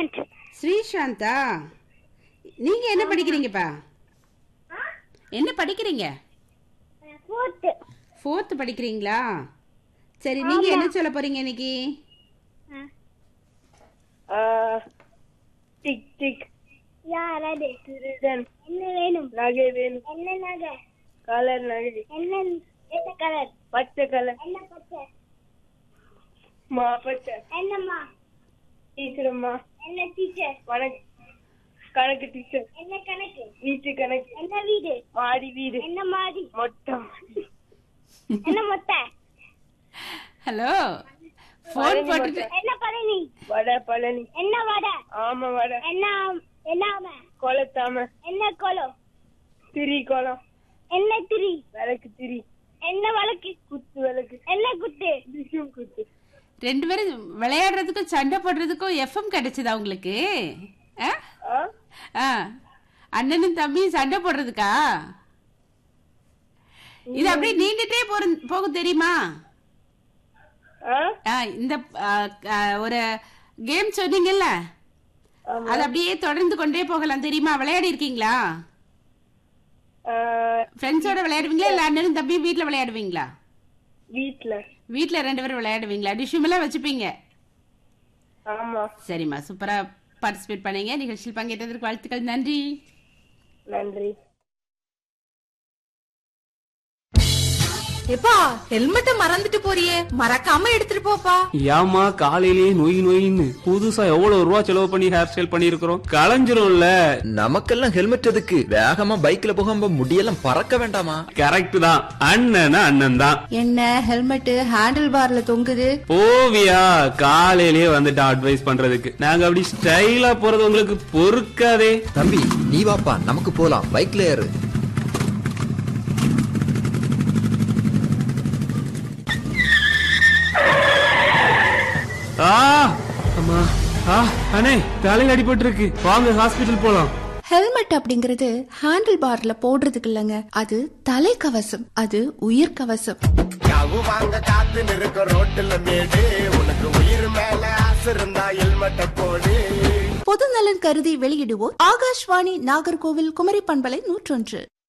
ஸ்ரீசாந்த் ஸ்ரீசாந்தா நீங்க என்ன படிக்கிறீங்கப்பா என்ன படிக்கிறீங்க ஃபோர்த் ஃபோர்த்து படிக்கிறீங்களா சரி நீங்க என்ன சொல்ல போறீங்க இன்னைக்கு டிக் டிக் யாரது திருடன் என்ன வேணும் நகை வேணும் என்ன நகை கலர் நகை என்ன என்ன கலர் பச்சை கலர் என்ன பச்சை மா பச்சை என்னம்மா டீச்சரம்மா என்ன டீச்சர் கணக்கு கணக்கு டீச்சர் என்ன கணக்கு வீட்டு கணக்கு என்ன வீடு மாடி வீடு என்ன மாடி மொட்டை மாடி என்ன மொட்டை ஹலோ ஃபோன் போட்டுட்டு என்ன பழனி வடை பழனி என்ன வடை ஆம வடை என்ன என்ன ஆமை? கொளத்தாம என்ன கோலம் திரி குளம் என்ன திரி விளக்கு திரி என்ன வழக்கு குத்து விளக்கு என்ன குத்து விஷம் குத்து ரெண்டு பேரும் விளையாடுறதுக்கும் சண்டை போடுறதுக்கும் எஃப்எம் கிடைச்சதா உங்களுக்கு ஆ? ஆ ஆ அண்ணனும் தம்பியும் சண்டை போடுறதுக்கா இது அப்படியே நீண்டுட்டே போற போகும் தெரியுமா ஆ ஆ, இந்த ஆ, ஆ, ஒரு கேம் சொன்னீங்கல்ல ஆமா. அது அப்படியே தொடர்ந்து கொண்டே போகலாம் தெரியுமா விளையாடி இருக்கீங்களா ஆ, ஃப்ரெண்ட்ஸோட விளையாடுவீங்களா இல்ல அண்ணனும் தம்பியும் வீட்ல விளையாடுவீங்களா வீட்ல வீட்ல ரெண்டு பேரும் விளையாடுவீங்களா டிஷ்யூம் எல்லாம் வச்சுப்பீங்க ஆமா சரிம்மா சூப்பரா பார்ட்டிசிபேட் பண்ணீங்க நிகழ்ச்சியில் பங்கேற்றதற்கு வாழ்த்துக்கள் நன்றி நன்றி எப்பா ஹெல்மெட்ட மறந்துட்டு போறியே மறக்காம எடுத்துட்டு போப்பா ஏமா காலையிலேயே நொய் நொயின்னு புதுசா எவ்வளவு ரூபா செலவு பண்ணி ஹேர் ஸ்டைல் பண்ணிருக்கிறோம் களைஞ்சிரும்ல நமக்கெல்லாம் ஹெல்மெட் எதுக்கு வேகமா பைக்ல போகாம முடியெல்லாம் பறக்க வேண்டாமா கரெக்ட் தான் அண்ணனா அண்ணன் தான் என்ன ஹெல்மெட் ஹேண்டில் பார்ல தொங்குது ஓவியா காலையிலேயே வந்துட்டு அட்வைஸ் பண்றதுக்கு நாங்க அப்படி ஸ்டைலா போறது உங்களுக்கு பொறுக்காதே தம்பி நீ வாப்பா நமக்கு போலாம் பைக்ல ஏறு ஆ அம்மா ஆ அண்ணே தலையில அடிபட்டு இருக்கு வாங்க ஹாஸ்பிடல் போலாம் ஹெல்மெட் அப்படிங்கறது ஹேண்டில் பார்ல போடுறதுக்கு இல்லங்க அது தலைக்கவசம் அது உயிர் கவசம் யாவு வாங்க காத்து நிற்க ரோட்டுல மேடு உனக்கு உயிர் மேல ஆசை இருந்தா ஹெல்மெட்ட போடு பொது நலன் கருதி வெளியிடுவோர் ஆகாஷ்வாணி நாகர்கோவில் குமரி பண்பலை நூற்றொன்று